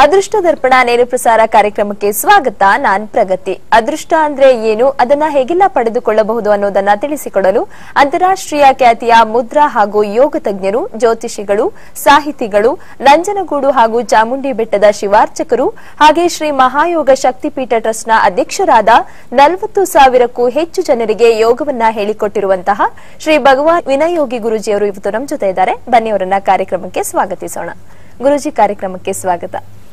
ಅದೃಷ್ಟ ದರ್ಪಣ ನೇರ ಪ್ರಸಾರ ಕಾರ್ಯಕ್ರಮಕ್ಕೆ ಸ್ವಾಗತ ನಾನ್ ಪ್ರಗತಿ ಅದೃಷ್ಟ ಅಂದ್ರೆ ಏನು ಅದನ್ನ ಹೇಗೆಲ್ಲ ಪಡೆದುಕೊಳ್ಳಬಹುದು ಅನ್ನೋದನ್ನ ತಿಳಿಸಿಕೊಡಲು ಅಂತಾರಾಷ್ಟ್ರೀಯ ಖ್ಯಾತಿಯ ಮುದ್ರಾ ಹಾಗೂ ಯೋಗ ತಜ್ಞರು ಜ್ಯೋತಿಷಿಗಳು ಸಾಹಿತಿಗಳು ನಂಜನಗೂಡು ಹಾಗೂ ಚಾಮುಂಡಿ ಬೆಟ್ಟದ ಶಿವಾರ್ಚಕರು ಹಾಗೆ ಶ್ರೀ ಮಹಾಯೋಗ ಶಕ್ತಿಪೀಠ ಟ್ರಸ್ಟ್ನ ಅಧ್ಯಕ್ಷರಾದ ನಲವತ್ತು ಸಾವಿರಕ್ಕೂ ಹೆಚ್ಚು ಜನರಿಗೆ ಯೋಗವನ್ನ ಹೇಳಿಕೊಟ್ಟಿರುವಂತಹ ಶ್ರೀ ಭಗವಾನ್ ವಿನಯೋಗಿ ಗುರುಜಿಯವರು ಇವತ್ತು ನಮ್ಮ ಜೊತೆ ಇದ್ದಾರೆ ಬನ್ನಿ ಅವರನ್ನ ಕಾರ್ಯಕ್ರಮಕ್ಕೆ ಸ್ವಾಗತಿಸೋಣ ಗುರುಜಿ ಕಾರ್ಯಕ್ರಮಕ್ಕೆ ಸ್ವಾಗತ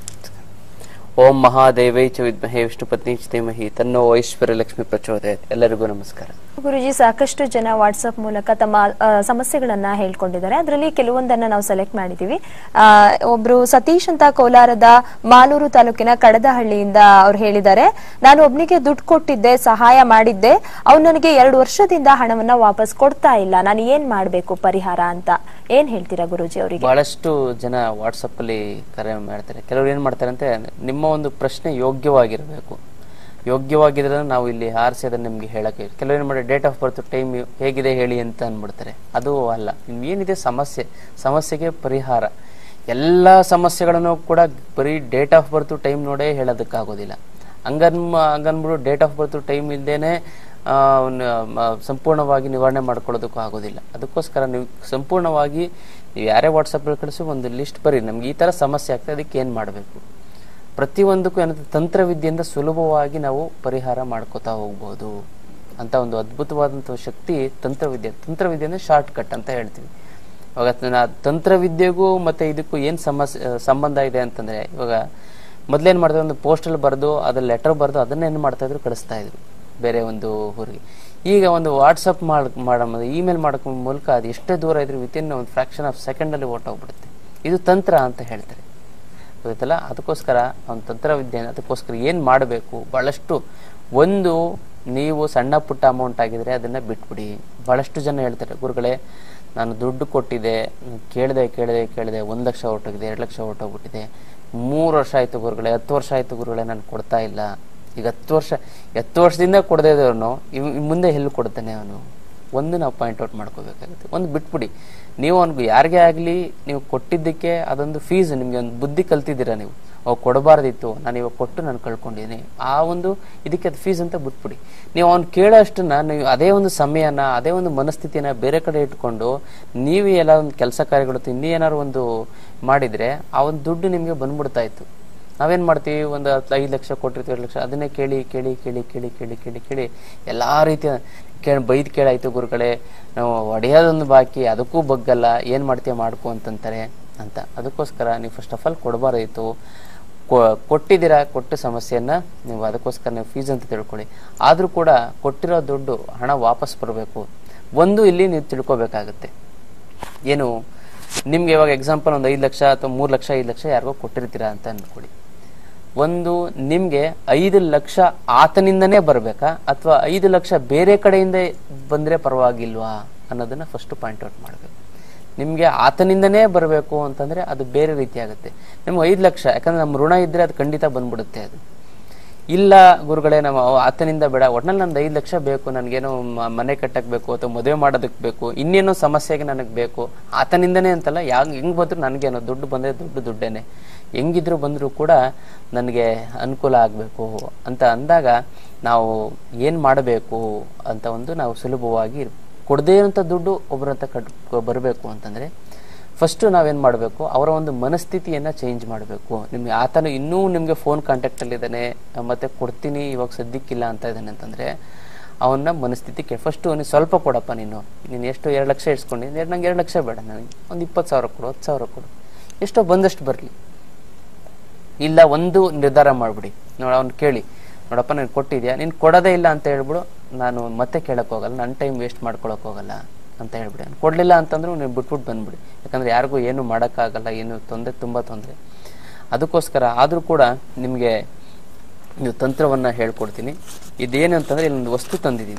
ಓಂ ಮಹಾದೇವೈ ಚ ವಿದ್ಮಹೇ ವಿಷ್ಣು ಪತ್ನಿ ಚ ಧೀಮಹಿ ತನ್ನೋ ಐಶ್ವರ್ಯ ಲಕ್ಷ್ಮಿ ಪ್ರಚೋದಯತ್ ಎಲ್ಲರಿಗೂ ನಮಸ್ಕಾರ ಗುರುಜಿ ಸಾಕಷ್ಟು ಜನ ವಾಟ್ಸ್ಆಪ್ ಮೂಲಕ ತಮ್ಮ ಆ, ಸಮಸ್ಯೆಗಳನ್ನ ಹೇಳ್ಕೊಂಡಿದ್ದಾರೆ ಅದರಲ್ಲಿ ಕೆಲವೊಂದನ್ನ ನಾವು ಸೆಲೆಕ್ಟ್ ಮಾಡಿದೀವಿ ಆ, ಒಬ್ರು ಸತೀಶ್ ಅಂತ ಕೋಲಾರದ ಮಾಲೂರು ತಾಲೂಕಿನ ಕಡದಹಳ್ಳಿಯಿಂದ ಅವ್ರು ಹೇಳಿದ್ದಾರೆ ನಾನು ಒಬ್ನಿಗೆ ದುಡ್ಡು ಕೊಟ್ಟಿದ್ದೆ ಸಹಾಯ ಮಾಡಿದ್ದೆ ಅವ್ನು ನನಗೆ ಎರಡು ವರ್ಷದಿಂದ ಹಣವನ್ನ ವಾಪಸ್ ಕೊಡ್ತಾ ಇಲ್ಲ ನಾನು ಏನ್ ಮಾಡ್ಬೇಕು ಪರಿಹಾರ ಅಂತ ಏನ್ ಹೇಳ್ತೀರಾ ಗುರುಜಿ ಅವರಿಗೆ ಬಹಳಷ್ಟು ಜನ ವಾಟ್ಸಪ್ ಅಲ್ಲಿ ಕರೆ ಮಾಡ್ತಾರೆ ಕೆಲವರು ಏನ್ ಮಾಡ್ತಾರೆ ಅಂತ ನಿಮ್ಮ ಒಂದು ಪ್ರಶ್ನೆ ಯೋಗ್ಯವಾಗಿರಬೇಕು ಯೋಗ್ಯವಾಗಿದ್ರೆ ನಾವು ಇಲ್ಲಿ ಆರಿಸಿ ಅದನ್ನ ನಿಮ್ಗೆ ಹೇಳಕ್ಕೆ ಕೆಲವರು ಏನ್ ಮಾಡಿ ಡೇಟ್ ಆಫ್ ಬರ್ತ್ ಟೈಮ್ ಹೇಗಿದೆ ಹೇಳಿ ಅಂತ ಅಂದ್ಬಿಡ್ತಾರೆ ಅದು ಅಲ್ಲ ಏನಿದೆ ಸಮಸ್ಯೆ ಸಮಸ್ಯೆಗೆ ಪರಿಹಾರ ಎಲ್ಲ ಸಮಸ್ಯೆಗಳನ್ನು ಕೂಡ ಬರೀ ಡೇಟ್ ಆಫ್ ಬರ್ತ್ ಟೈಮ್ ನೋಡೇ ಹೇಳೋದಕ್ಕಾಗೋದಿಲ್ಲ ಹಂಗನ್ ಹಂಗನ್ಬಿಟ್ಟು ಡೇಟ್ ಆಫ್ ಬರ್ತ್ ಟೈಮ್ ಇಲ್ದೇನೆ ಆ, ಅವ್ನ, ಮ, ಸಂಪೂರ್ಣವಾಗಿ ನಿವಾರಣೆ ಮಾಡ್ಕೊಳ್ಳೋದಕ್ಕೂ ಆಗೋದಿಲ್ಲ ಅದಕ್ಕೋಸ್ಕರ ನೀವು ಸಂಪೂರ್ಣವಾಗಿ ನೀವು ಯಾರೇ ವಾಟ್ಸಪ್ಪಲ್ಲಿ ಕಳಿಸಿ ಒಂದು ಲಿಸ್ಟ್ ಬರೀ ನಮ್ಗೆ ಈ ಥರ ಸಮಸ್ಯೆ ಆಗ್ತದೆ ಅದಕ್ಕೆ ಏನು ಮಾಡಬೇಕು ಪ್ರತಿಯೊಂದಕ್ಕೂ ಏನಂತ ತಂತ್ರವಿದ್ಯೆಯಿಂದ ಸುಲಭವಾಗಿ ನಾವು ಪರಿಹಾರ ಮಾಡ್ಕೋತಾ ಹೋಗ್ಬೋದು ಅಂತ ಒಂದು ಅದ್ಭುತವಾದಂಥ ಶಕ್ತಿ ತಂತ್ರವಿದ್ಯೆ ತಂತ್ರವಿದ್ಯೆ ಅಂದರೆ ಶಾರ್ಟ್ ಕಟ್ ಅಂತ ಹೇಳ್ತೀವಿ ಇವಾಗ ನ- ತಂತ್ರವಿದ್ಯೆಗೂ ಮತ್ತೆ ಇದಕ್ಕೂ ಏನು ಸಮಸ್ಯೆ ಸಂಬಂಧ ಇದೆ ಅಂತಂದ್ರೆ ಇವಾಗ ಮೊದ್ಲೇನ್ ಮಾಡ್ತಾರೆ ಒಂದು ಪೋಸ್ಟಲ್ಲಿ ಬರೆದು ಅದ್ರ ಲೆಟರ್ ಬರೆದು ಅದನ್ನ ಏನು ಮಾಡ್ತಾ ಇದ್ರು ಕಳಿಸ್ತಾ ಇದ್ರು ಬೇರೆ ಒಂದು ಊರಿಗೆ ಈಗ ಒಂದು ವಾಟ್ಸಪ್ ಮಾಡ್ ಮಾಡೋ ಇಮೇಲ್ ಮಾಡೋಕೆ ಮೂಲಕ ಅದು ಎಷ್ಟೇ ದೂರ ಇದ್ರೂ ವಿತಿನ್ ಒಂದು ಫ್ರಾಕ್ಷನ್ ಆಫ್ ಸೆಕೆಂಡಲ್ಲಿ ಹೊರ್ಟೋಗ್ಬಿಡುತ್ತೆ ಇದು ತಂತ್ರ ಅಂತ ಹೇಳ್ತಾರೆ ಗೊತ್ತಲ್ಲ ಅದಕ್ಕೋಸ್ಕರ ಒಂದು ತಂತ್ರವಿದ್ಯೆ ಅದಕ್ಕೋಸ್ಕರ ಏನು ಮಾಡಬೇಕು ಭಾಳಷ್ಟು ಒಂದು ನೀವು ಸಣ್ಣ ಪುಟ್ಟ ಅಮೌಂಟ್ ಆಗಿದ್ರೆ ಅದನ್ನ ಬಿಟ್ಬಿಡಿ ಭಾಳಷ್ಟು ಜನ ಹೇಳ್ತಾರೆ ಗುರುಗಳೇ ನಾನು ದುಡ್ಡು ಕೊಟ್ಟಿದ್ದೆ ಕೇಳಿದೆ ಕೇಳಿದೆ ಕೇಳಿದೆ ಒಂದು ಲಕ್ಷ ಹೊರಟೋಗಿದೆ ಎರಡು ಲಕ್ಷ ಹೊರಟೋಗ್ಬಿಟ್ಟಿದೆ ಮೂರು ವರ್ಷ ಆಯ್ತು ಗುರುಗಳೇ ಹತ್ತು ವರ್ಷ ಆಯ್ತು ಗುರುಗಳೇ ನಾನು ಕೊಡ್ತಾ ಇಲ್ಲ ಈಗ ಹತ್ತು ವರ್ಷ ಹತ್ತು ವರ್ಷದಿಂದ ಕೊಡದೇ ಇದ್ದವನು ಮುಂದೆ ಎಲ್ಲಿ ಕೊಡ್ತಾನೆ ಅವನು ಒಂದು ನಾವು ಪಾಯಿಂಟ್ ಔಟ್ ಮಾಡ್ಕೋಬೇಕಾಗುತ್ತೆ ಒಂದು ಬಿಟ್ಬಿಡಿ ನೀವು ಅವ್ನಿಗೆ ಯಾರಿಗೇ ಆಗಲಿ ನೀವು ಕೊಟ್ಟಿದ್ದಕ್ಕೆ ಅದೊಂದು ಫೀಸ್ ನಿಮಗೆ ಒಂದು ಬುದ್ಧಿ ಕಲ್ತಿದ್ದೀರಾ ನೀವು ಅವು ಕೊಡಬಾರ್ದಿತ್ತು ನಾನು ಇವಾಗ ಕೊಟ್ಟು ನಾನು ಕಳ್ಕೊಂಡಿದ್ದೀನಿ ಆ ಒಂದು ಇದಕ್ಕೆ ಅದು ಫೀಸ್ ಅಂತ ಬಿಟ್ಬಿಡಿ ನೀವು ಅವ್ನು ಕೇಳೋ ಅಷ್ಟನ್ನ ನೀವು ಅದೇ ಒಂದು ಸಮಯನ ಅದೇ ಒಂದು ಮನಸ್ಥಿತಿನ ಬೇರೆ ಕಡೆ ಇಟ್ಕೊಂಡು ನೀವು ಎಲ್ಲ ಒಂದು ಕೆಲಸ ಕಾರ್ಯಗಳು ಇನ್ನೂ ಏನಾದ್ರು ಒಂದು ಮಾಡಿದ್ರೆ ಆ ಒಂದು ದುಡ್ಡು ನಿಮಗೆ ಬಂದ್ಬಿಡ್ತಾ ಇತ್ತು ನಾವೇನ್ ಮಾಡ್ತೀವಿ ಒಂದು ಹತ್ತು ಐದು ಲಕ್ಷ ಕೊಟ್ಟಿರ್ತೀವಿ ಎರಡು ಲಕ್ಷ ಅದನ್ನೇ ಕೇಳಿ ಕೇಳಿ ಕೇಳಿ ಕೇಳಿ ಕೇಳಿ ಕೇಳಿ ಕೇಳಿ ಎಲ್ಲಾ ರೀತಿಯ ಕೇಳಿ ಬೈದ್ ಕೇಳಾಯ್ತು ಗುರುಗಳೇ ನಾವು ಹೊಡೆಯೋದೊಂದು ಬಾಕಿ ಅದಕ್ಕೂ ಬಗ್ಗಲ್ಲ ಏನ್ ಮಾಡ್ತೀಯ ಮಾಡ್ಕೊ ಅಂತಂತಾರೆ ಅಂತ ಅದಕ್ಕೋಸ್ಕರ ನೀವು ಫಸ್ಟ್ ಆಫ್ ಆಲ್ ಕೊಡಬಾರ್ದಿತ್ತು ಕೊ- ಕೊಟ್ಟಿದ್ದೀರಾ ಕೊಟ್ಟ ಸಮಸ್ಯೆಯನ್ನ ನೀವು ಅದಕ್ಕೋಸ್ಕರ ನೀವು ಫೀಸ್ ಅಂತ ತಿಳ್ಕೊಳ್ಳಿ ಆದ್ರೂ ಕೂಡ ಕೊಟ್ಟಿರೋ ದುಡ್ಡು ಹಣ ವಾಪಸ್ ಬರಬೇಕು ಒಂದು ಇಲ್ಲಿ ನೀವು ತಿಳ್ಕೊಬೇಕಾಗತ್ತೆ ಏನು ನಿಮ್ಗೆ ಇವಾಗ ಎಕ್ಸಾಂಪಲ್ ಒಂದು ಐದು ಲಕ್ಷ ಅಥವಾ ಮೂರು ಲಕ್ಷ ಐದು ಲಕ್ಷ ಯಾರಿಗೋ ಕೊಟ್ಟಿರ್ತೀರಾ ಅಂತ ಅನ್ಕೊಳ್ಳಿ ಒಂದು ನಿಮ್ಗೆ ಐದು ಲಕ್ಷ ಆತನಿಂದನೇ ಬರ್ಬೇಕಾ ಅಥವಾ ಐದು ಲಕ್ಷ ಬೇರೆ ಕಡೆಯಿಂದ ಬಂದ್ರೆ ಪರವಾಗಿಲ್ವಾ ಅನ್ನೋದನ್ನ ಫಸ್ಟ್ ಪಾಯಿಂಟ್ ಔಟ್ ಮಾಡಬೇಕು ನಿಮ್ಗೆ ಆತನಿಂದನೇ ಬರಬೇಕು ಅಂತಂದ್ರೆ ಅದು ಬೇರೆ ರೀತಿ ಆಗುತ್ತೆ ನಿಮ್ಗೆ ಐದು ಲಕ್ಷ ಯಾಕಂದ್ರೆ ನಮ್ಮ ಋಣ ಇದ್ರೆ ಅದು ಖಂಡಿತ ಬಂದ್ಬಿಡುತ್ತೆ ಅದು ಇಲ್ಲ ಗುರುಗಳೇ ನಮ್ಮ ಆತನಿಂದ ಬೇಡ ಒಟ್ನಲ್ಲಿ ನಂದು ಐದು ಲಕ್ಷ ಬೇಕು ನನಗೇನೋ ಮ- ಮನೆ ಕಟ್ಟಕ್ ಬೇಕು ಅಥವಾ ಮದುವೆ ಮಾಡೋದಕ್ಕೆ ಬೇಕು ಇನ್ನೇನೋ ಸಮಸ್ಯೆಗೆ ನನಗೆ ಬೇಕು ಆತನಿಂದನೇ ಅಂತಲ್ಲ ಯಾವ ಹೆಂಗ್ ಬಂದ್ರು ನನಗೇನೋ ದುಡ್ಡು ಬಂದ್ರೆ ದುಡ್ಡು ದುಡ್ಡೇನೆ ಹೆಂಗಿದ್ರು ಬಂದರೂ ಕೂಡ ನನಗೆ ಅನುಕೂಲ ಆಗಬೇಕು ಅಂತ ಅಂದಾಗ ನಾವು ಏನು ಮಾಡಬೇಕು ಅಂತ ಒಂದು ನಾವು ಸುಲಭವಾಗಿ ಕೊಡದೇ ಇರೋಂಥ ದುಡ್ಡು ಒಬ್ಬರ ಹತ್ರ ಕಟ್ ಬರಬೇಕು ಅಂತಂದ್ರೆ ಫಸ್ಟ್ ನಾವೇನ್ ಮಾಡಬೇಕು ಅವರ ಒಂದು ಮನಸ್ಥಿತಿಯನ್ನ ಚೇಂಜ್ ಮಾಡಬೇಕು ನಿಮ್ಗೆ ಆತನು ಇನ್ನೂ ನಿಮ್ಗೆ ಫೋನ್ ಕಾಂಟ್ಯಾಕ್ಟ್ ಅಲ್ಲಿ ಇದ್ದಾನೆ ಮತ್ತೆ ಕೊಡ್ತೀನಿ ಇವಾಗ ಸದ್ಯಕ್ಕಿಲ್ಲ ಅಂತ ಇದ್ದಾನೆ ಅಂತಂದ್ರೆ ಅವನ ಮನಸ್ಥಿತಿ ಕೆ ಫಸ್ಟ್ ನೀನು ಸ್ವಲ್ಪ ಕೊಡಪ್ಪ ನೀನು ನೀನು ಎಷ್ಟು ಎರಡು ಲಕ್ಷ ಇಡ್ಸ್ಕೊಂಡು ಎರಡು ನಂಗೆ ಎರಡು ಲಕ್ಷ ಬೇಡ ನನಗೆ ಒಂದು ಇಪ್ಪತ್ತು ಸಾವಿರ ಕೊಡು ಹತ್ತು ಸಾವಿರ ಕೊಡು ಎಷ್ಟೋ ಬಂದಷ್ಟು ಬರಲಿ ಇಲ್ಲ ಒಂದು ನಿರ್ಧಾರ ಮಾಡ್ಬಿಡಿ ನೋಡ ಅವ್ನು ಕೇಳಿ ನೋಡಪ್ಪ ನಾನು ಕೊಟ್ಟಿದ್ಯಾ ನೀನು ಕೊಡೋದೇ ಇಲ್ಲ ಅಂತ ಹೇಳ್ಬಿಡು ನಾನು ಮತ್ತೆ ಕೇಳಕ್ ಹೋಗಲ್ಲ ನನ್ನ ಟೈಮ್ ವೇಸ್ಟ್ ಮಾಡ್ಕೊಳಕ್ ಹೋಗಲ್ಲ ಅಂತ ಹೇಳ್ಬಿಡಿ ಅವ್ನು ಕೊಡ್ಲಿಲ್ಲ ಅಂತಂದ್ರೂ ನೀವು ಬಿಟ್ಬಿಟ್ಟು ಬಂದ್ಬಿಡಿ ಯಾಕಂದ್ರೆ ಯಾರಿಗೂ ಏನು ಮಾಡೋಕ್ಕಾಗಲ್ಲ ಏನು ತೊಂದರೆ ತುಂಬಾ ತೊಂದರೆ ಅದಕ್ಕೋಸ್ಕರ ಆದ್ರೂ ಕೂಡ ನಿಮಗೆ ನೀವು ತಂತ್ರವನ್ನ ಹೇಳ್ಕೊಡ್ತೀನಿ ಇದೇನು ಅಂತಂದ್ರೆ ಇಲ್ಲೊಂದು ವಸ್ತು ತಂದಿದ್ದೀನಿ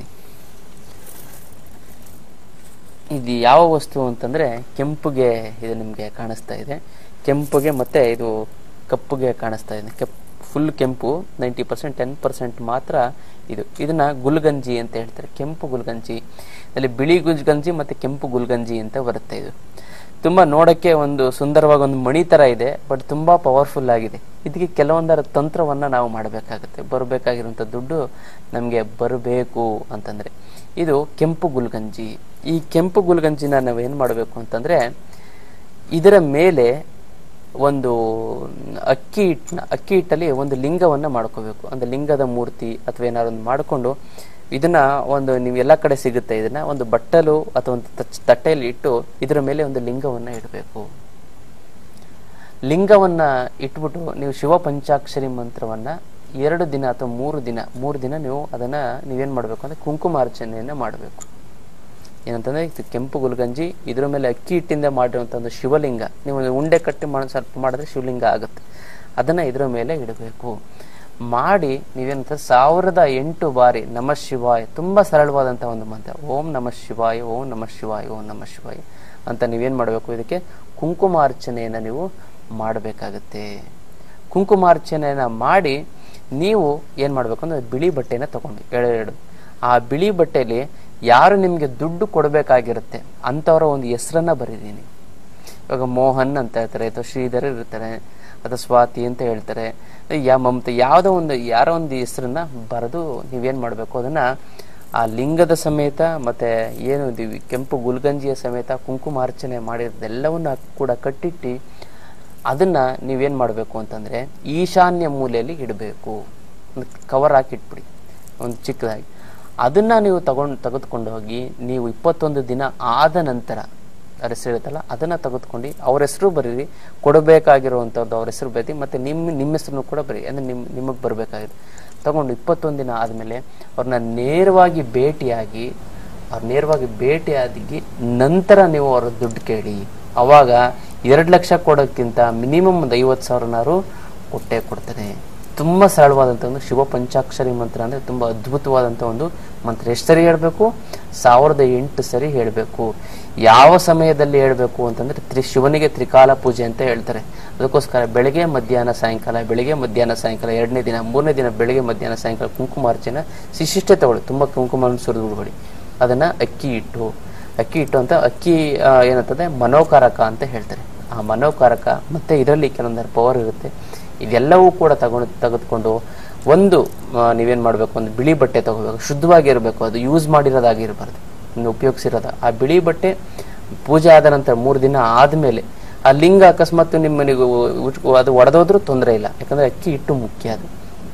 ಇದು ಯಾವ ವಸ್ತು ಅಂತಂದ್ರೆ ಕೆಂಪುಗೆ ಇದು ನಿಮಗೆ ಕಾಣಿಸ್ತಾ ಇದೆ ಕೆಂಪುಗೆ ಮತ್ತೆ ಇದು ಕಪ್ಪುಗೆ ಕಾಣಿಸ್ತಾ ಇದೆ ಕೆಪ್ ಫುಲ್ ಕೆಂಪು ನೈಂಟಿ ಪರ್ಸೆಂಟ್ ಟೆನ್ ಪರ್ಸೆಂಟ್ ಮಾತ್ರ ಇದು ಇದನ್ನ ಗುಲ್ಗಂಜಿ ಅಂತ ಹೇಳ್ತಾರೆ ಕೆಂಪು ಗುಲ್ಗಂಜಿ ಅಲ್ಲಿ ಬಿಳಿ ಗುಲ್ಗಂಜಿ ಮತ್ತೆ ಕೆಂಪು ಗುಲ್ಗಂಜಿ ಅಂತ ಬರುತ್ತೆ ಇದು ತುಂಬಾ ನೋಡಕ್ಕೆ ಒಂದು ಸುಂದರವಾಗಿ ಒಂದು ಮಣಿ ತರ ಇದೆ ಬಟ್ ತುಂಬಾ ಪವರ್ಫುಲ್ ಆಗಿದೆ ಇದಕ್ಕೆ ಕೆಲವೊಂದರ ತಂತ್ರವನ್ನ ನಾವು ಮಾಡಬೇಕಾಗುತ್ತೆ ಬರಬೇಕಾಗಿರುವಂಥ ದುಡ್ಡು ನಮಗೆ ಬರಬೇಕು ಅಂತಂದ್ರೆ ಇದು ಕೆಂಪು ಗುಲ್ಗಂಜಿ ಈ ಕೆಂಪು ಗುಲ್ಗಂಜಿನ ನಾವು ಏನು ಮಾಡಬೇಕು ಅಂತಂದ್ರೆ ಇದರ ಮೇಲೆ ಒಂದು ಅಕ್ಕಿ ಹಿಟ್ಟನ್ನ ಅಕ್ಕಿ ಹಿಟ್ಟಲ್ಲಿ ಒಂದು ಲಿಂಗವನ್ನ ಮಾಡ್ಕೋಬೇಕು ಅಂದ್ರೆ ಲಿಂಗದ ಮೂರ್ತಿ ಅಥವಾ ಏನಾದ್ರು ಒಂದು ಮಾಡಿಕೊಂಡು ಇದನ್ನ ಒಂದು ನೀವು ಎಲ್ಲ ಕಡೆ ಸಿಗುತ್ತೆ ಇದನ್ನ ಒಂದು ಬಟ್ಟಲು ಅಥವಾ ಒಂದು ತಚ್- ತಟ್ಟೆಯಲ್ಲಿ ಇಟ್ಟು ಇದರ ಮೇಲೆ ಒಂದು ಲಿಂಗವನ್ನ ಇಡಬೇಕು ಲಿಂಗವನ್ನ ಇಟ್ಬಿಟ್ಟು ನೀವು ಶಿವ ಪಂಚಾಕ್ಷರಿ ಮಂತ್ರವನ್ನ ಎರಡು ದಿನ ಅಥವಾ ಮೂರು ದಿನ ಮೂರು ದಿನ ನೀವು ಅದನ್ನ ನೀವೇನ್ ಮಾಡಬೇಕು ಅಂದ್ರೆ ಕುಂಕುಮಾರ್ಚನೆಯನ್ನ ಮಾಡಬೇಕು ಏನಂತಂದ್ರೆ ಇದು ಕೆಂಪು ಗುಲ್ಗಂಜಿ ಇದ್ರ ಮೇಲೆ ಅಕ್ಕಿ ಹಿಟ್ಟಿಂದ ಮಾಡಿರುವಂತ ಒಂದು ಶಿವಲಿಂಗ ನೀವು ಒಂದು ಉಂಡೆ ಕಟ್ಟಿ ಮಾಡಿ ಸ್ವಲ್ಪ ಮಾಡಿದ್ರೆ ಶಿವಲಿಂಗ ಆಗುತ್ತೆ ಅದನ್ನ ಇದ್ರ ಮೇಲೆ ಇಡಬೇಕು ಮಾಡಿ ನೀವೇನಂತ ಸಾವಿರದ ಎಂಟು ಬಾರಿ ನಮ ಶಿವಾಯ ತುಂಬಾ ಸರಳವಾದಂತ ಒಂದು ಮಂತ್ರ ಓಂ ನಮ ಶಿವಾಯ ಓಂ ನಮ ಶಿವಾಯ ಓಂ ನಮ ಶಿವಾಯ ಅಂತ ನೀವೇನ್ ಮಾಡಬೇಕು ಇದಕ್ಕೆ ಕುಂಕುಮಾರ್ಚನೆಯನ್ನ ನೀವು ಮಾಡಬೇಕಾಗುತ್ತೆ ಕುಂಕುಮಾರ್ಚನೆಯನ್ನ ಮಾಡಿ ನೀವು ಏನ್ ಮಾಡ್ಬೇಕು ಅಂದ್ರೆ ಬಿಳಿ ಬಟ್ಟೆನ ತಗೊಂಡು ಎರಡೆರಡು ಆ ಬಿಳಿ ಬಟ್ಟೆಯಲ್ಲಿ ಯಾರು ನಿಮ್ಗೆ ದುಡ್ಡು ಕೊಡಬೇಕಾಗಿರುತ್ತೆ ಅಂತವರ ಒಂದು ಹೆಸರನ್ನ ಬರೀದೀನಿ ಇವಾಗ ಮೋಹನ್ ಅಂತ ಹೇಳ್ತಾರೆ ಅಥವಾ ಶ್ರೀಧರ್ ಇರ್ತಾರೆ ಅಥವಾ ಸ್ವಾತಿ ಅಂತ ಹೇಳ್ತಾರೆ ಯಾ ಮಮತೆ ಯಾವುದೋ ಒಂದು ಯಾರೋ ಒಂದು ಹೆಸರನ್ನ ಬರೆದು ನೀವೇನ್ ಮಾಡ್ಬೇಕು ಅದನ್ನ ಆ ಲಿಂಗದ ಸಮೇತ ಮತ್ತೆ ಏನು ಇದು ಕೆಂಪು ಗುಲ್ಗಂಜಿಯ ಸಮೇತ ಕುಂಕುಮಾರ್ಚನೆ ಮಾಡಿರೋದೆಲ್ಲವನ್ನ ಕೂಡ ಕಟ್ಟಿಟ್ಟು ಅದನ್ನ ನೀವೇನ್ ಮಾಡಬೇಕು ಅಂತಂದ್ರೆ ಈಶಾನ್ಯ ಮೂಲೆಯಲ್ಲಿ ಇಡಬೇಕು ಒಂದು ಕವರ್ ಹಾಕಿ ಇಟ್ಬಿಡಿ ಒಂದು ಚಿಕ್ಕದಾಗಿ ಅದನ್ನ ನೀವು ತಗೊಂಡು ತೆಗೆದುಕೊಂಡು ಹೋಗಿ ನೀವು ಇಪ್ಪತ್ತೊಂದು ದಿನ ಆದ ನಂತರ ಅವ್ರ ಹೆಸರು ಇರುತ್ತಲ್ಲ ಅದನ್ನ ತೆಗೆದುಕೊಂಡು ಅವ್ರ ಹೆಸರು ಬರೀರಿ ಕೊಡಬೇಕಾಗಿರುವಂಥದ್ದು ಅವ್ರ ಹೆಸರು ಬರೀ ಮತ್ತೆ ನಿಮ್ಮ ನಿಮ್ಮ ಹೆಸರನ್ನು ಕೂಡ ಬರೀ ಅಂದ್ರೆ ನಿಮ್ ನಿಮಗೆ ಬರಬೇಕಾಗಿದೆ ತಗೊಂಡು ಇಪ್ಪತ್ತೊಂದು ದಿನ ಆದಮೇಲೆ ಅವ್ರನ್ನ ನೇರವಾಗಿ ಭೇಟಿಯಾಗಿ ಅವ್ರು ನೇರವಾಗಿ ಭೇಟಿಯಾಗಿ ನಂತರ ನೀವು ಅವ್ರ ದುಡ್ಡು ಕೇಳಿ ಅವಾಗ ಎರಡು ಲಕ್ಷ ಕೊಡೋಕ್ಕಿಂತ ಮಿನಿಮಮ್ ಒಂದು ಐವತ್ತು ಸಾವಿರನಾರು ಕೊಟ್ಟೇ ಕೊಡ್ತಾರೆ ತುಂಬಾ ಸರಳವಾದಂಥ ಒಂದು ಶಿವ ಪಂಚಾಕ್ಷರಿ ಮಂತ್ರ ಅಂದ್ರೆ ತುಂಬಾ ಅದ್ಭುತವಾದಂಥ ಒಂದು ಮಂತ್ರ ಎಷ್ಟು ಸರಿ ಹೇಳ್ಬೇಕು ಸಾವಿರದ ಎಂಟು ಸರಿ ಹೇಳ್ಬೇಕು ಯಾವ ಸಮಯದಲ್ಲಿ ಹೇಳ್ಬೇಕು ಅಂತಂದ್ರೆ ತ್ರಿ ಶಿವನಿಗೆ ತ್ರಿಕಾಲ ಪೂಜೆ ಅಂತ ಹೇಳ್ತಾರೆ ಅದಕ್ಕೋಸ್ಕರ ಬೆಳಗ್ಗೆ ಮಧ್ಯಾಹ್ನ ಸಾಯಂಕಾಲ ಬೆಳಗ್ಗೆ ಮಧ್ಯಾಹ್ನ ಸಾಯಂಕಾಲ ಎರಡನೇ ದಿನ ಮೂರನೇ ದಿನ ಬೆಳಗ್ಗೆ ಮಧ್ಯಾಹ್ನ ಸಾಯಂಕಾಲ ಕುಂಕುಮಾರ್ಚನೆ ಶಿಶಿಷ್ಟೆ ತಗೊಳ್ಳಿ ತುಂಬಾ ಕುಂಕುಮ ಸುರಿದುಬಿಡಿ ಅದನ್ನ ಅಕ್ಕಿ ಹಿಟ್ಟು ಅಕ್ಕಿ ಹಿಟ್ಟು ಅಂತ ಅಕ್ಕಿ ಆ, ಏನಂತಂದ್ರೆ ಮನೋಕಾರಕ ಅಂತ ಹೇಳ್ತಾರೆ ಆ ಮನೋಕಾರಕ ಮತ್ತೆ ಇದರಲ್ಲಿ ಕೆಲವೊಂದು ಪವರ್ ಇರುತ್ತೆ ಇದೆಲ್ಲವೂ ಕೂಡ ತಗೊಂಡು ತೆಗೆದುಕೊಂಡು ಒಂದು ಆ, ನೀವೇನ್ ಮಾಡ್ಬೇಕು ಒಂದು ಬಿಳಿ ಬಟ್ಟೆ ತಗೋಬೇಕು ಶುದ್ಧವಾಗಿರ್ಬೇಕು ಅದು ಯೂಸ್ ಮಾಡಿರೋದಾಗಿರ್ಬಾರ್ದು ಇನ್ನು ಉಪಯೋಗಿಸಿರೋದ ಆ ಬಿಳಿ ಬಟ್ಟೆ ಪೂಜೆ ಆದ ನಂತರ ಮೂರು ದಿನ ಆದ್ಮೇಲೆ ಆ ಲಿಂಗ ಅಕಸ್ಮಾತ್ ನಿಮ್ಮನಿಗೆ ಅದು ಒಡೆದೋದ್ರೂ ತೊಂದರೆ ಇಲ್ಲ ಯಾಕಂದ್ರೆ ಅಕ್ಕಿ ಹಿಟ್ಟು ಮುಖ್ಯ ಅದು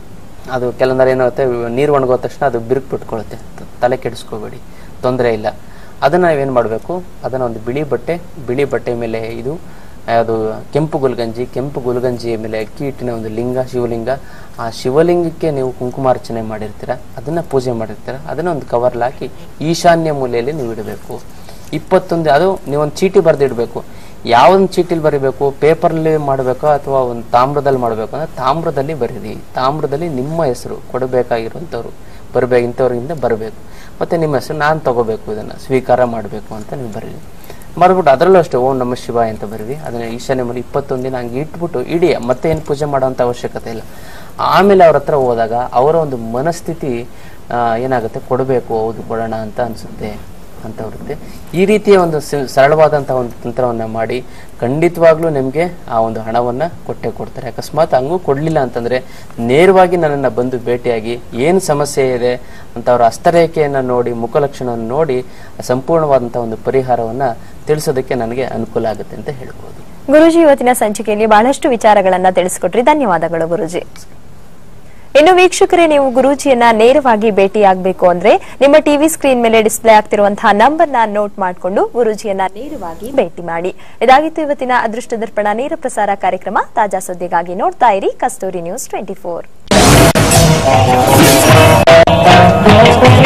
ಅದು ಕೆಲವೊಂದರ ಏನಾಗುತ್ತೆ ನೀರು ಒಣಗೋದ ತಕ್ಷಣ ಅದು ಬಿರುಕು ಬಿಟ್ಕೊಳ್ಳುತ್ತೆ ತ- ತಲೆ ಕೆಡಿಸ್ಕೋಬೇಡಿ ತೊಂದರೆ ಇಲ್ಲ ಅದನ್ನ ನಾವೇನು ಮಾಡಬೇಕು ಅದನ್ನ ಒಂದು ಬಿಳಿ ಬಟ್ಟೆ ಬಿಳಿ ಬಟ್ಟೆ ಮೇಲೆ ಇದು ಅದು ಕೆಂಪು ಗುಲ್ಗಂಜಿ ಕೆಂಪು ಗುಲ್ಗಂಜಿಯ ಮೇಲೆ ಅಕ್ಕಿ ಹಿಟ್ಟಿನ ಒಂದು ಲಿಂಗ ಶಿವಲಿಂಗ ಆ ಶಿವಲಿಂಗಕ್ಕೆ ನೀವು ಕುಂಕುಮಾರ್ಚನೆ ಮಾಡಿರ್ತೀರ ಅದನ್ನ ಪೂಜೆ ಮಾಡಿರ್ತೀರ ಅದನ್ನ ಒಂದು ಕವರ್ಲ್ ಹಾಕಿ ಈಶಾನ್ಯ ಮೂಲೆಯಲ್ಲಿ ನೀವು ಇಡಬೇಕು ಇಪ್ಪತ್ತೊಂದು ಅದು ನೀವೊಂದು ಚೀಟಿ ಬರೆದಿಡಬೇಕು ಯಾವೊಂದು ಚೀಟಿಲಿ ಬರೀಬೇಕು ಪೇಪರ್ಲಿ ಮಾಡಬೇಕು ಅಥವಾ ಒಂದು ತಾಮ್ರದಲ್ಲಿ ಮಾಡಬೇಕು ಅಂದ್ರೆ ತಾಮ್ರದಲ್ಲಿ ಬರೀರಿ ತಾಮ್ರದಲ್ಲಿ ನಿಮ್ಮ ಹೆಸರು ಕೊಡಬೇಕಾಗಿರುವಂಥವ್ರು ಬರಬೇಕು ಇಂಥವ್ರಿಂದ ಬರಬೇಕು ಮತ್ತೆ ನಿಮ್ಮ ಹೆಸರು ನಾನು ತಗೋಬೇಕು ಇದನ್ನ ಸ್ವೀಕಾರ ಮಾಡಬೇಕು ಅಂತ ನೀವು ಬರೀರಿ ಮಾಡ್ಬಿಟ್ಟು ಅದರಲ್ಲೂ ಅಷ್ಟೇ ಓಂ ನಮ ಶಿವಾಯ ಅಂತ ಬರೀರಿ ಅದನ್ನ ಈಶಾನ್ಯ ಮೇಲೆ ಇಪ್ಪತ್ತೊಂದು ದಿನ ಹಂಗೆ ಇಟ್ಬಿಟ್ಟು ಇಡೀ ಮತ್ತೆ ಏನು ಪೂಜೆ ಮಾಡೋಂಥ ಅವಶ್ಯಕತೆ ಇಲ್ಲ ಆಮೇಲೆ ಅವ್ರ ಹತ್ರ ಹೋದಾಗ ಅವರ ಒಂದು ಮನಸ್ಥಿತಿ ಆ, ಏನಾಗುತ್ತೆ ಕೊಡಬೇಕು ಹೌದು ಕೊಡೋಣ ಅಂತ ಅನ್ಸುತ್ತೆ ಅಂತ ಬರುತ್ತೆ ಈ ರೀತಿಯ ಒಂದು ಸ- ಸರಳವಾದಂತಹ ಒಂದು ತಂತ್ರವನ್ನ ಮಾಡಿ ಖಂಡಿತವಾಗ್ಲೂ ನಿಮಗೆ ಆ ಒಂದು ಹಣವನ್ನ ಕೊಟ್ಟೆ ಕೊಡ್ತಾರೆ ಅಕಸ್ಮಾತ್ ಹಂಗೂ ಕೊಡ್ಲಿಲ್ಲ ಅಂತಂದ್ರೆ ನೇರವಾಗಿ ನನ್ನನ್ನ ಬಂದು ಭೇಟಿಯಾಗಿ ಏನು ಸಮಸ್ಯೆ ಇದೆ ಅಂತ ಅವರ ಹಸ್ತರೇಖೆಯನ್ನ ನೋಡಿ ಮುಖಲಕ್ಷಣವನ್ನು ನೋಡಿ ಸಂಪೂರ್ಣವಾದಂತಹ ಒಂದು ಪರಿಹಾರವನ್ನ ತಿಳಿಸೋದಕ್ಕೆ ನನಗೆ ಅನುಕೂಲ ಆಗುತ್ತೆ ಅಂತ ಹೇಳ್ಬೋದು ಗುರುಜಿ ಇವತ್ತಿನ ಸಂಚಿಕೆಯಲ್ಲಿ ಬಹಳಷ್ಟು ವಿಚಾರಗಳನ್ನ ತಿಳಿಸಿಕೊಟ್ರಿ ಧನ್ಯವಾದಗಳು ಗುರುಜಿ ಇನ್ನು ವೀಕ್ಷಕರೇ ನೀವು ಗುರೂಜಿಯನ್ನ ನೇರವಾಗಿ ಭೇಟಿಯಾಗಬೇಕು ಅಂದ್ರೆ ನಿಮ್ಮ ಟಿವಿ ಸ್ಕ್ರೀನ್ ಮೇಲೆ ಡಿಸ್ಪ್ಲೇ ಆಗ್ತಿರುವಂತಹ ನಂಬರ್ ನ ನೋಟ್ ಮಾಡಿಕೊಂಡು ಗುರೂಜಿಯನ್ನ ನೇರವಾಗಿ ಭೇಟಿ ಮಾಡಿ ಇದಾಗಿತ್ತು ಇವತ್ತಿನ ಅದೃಷ್ಟ ದರ್ಪಣ ನೇರ ಪ್ರಸಾರ ಕಾರ್ಯಕ್ರಮ ತಾಜಾ ಸುದ್ದಿಗಾಗಿ ನೋಡ್ತಾ ಇರಿ ಕಸ್ತೂರಿ ನ್ಯೂಸ್ ಟ್ವೆಂಟಿ ಫೋರ್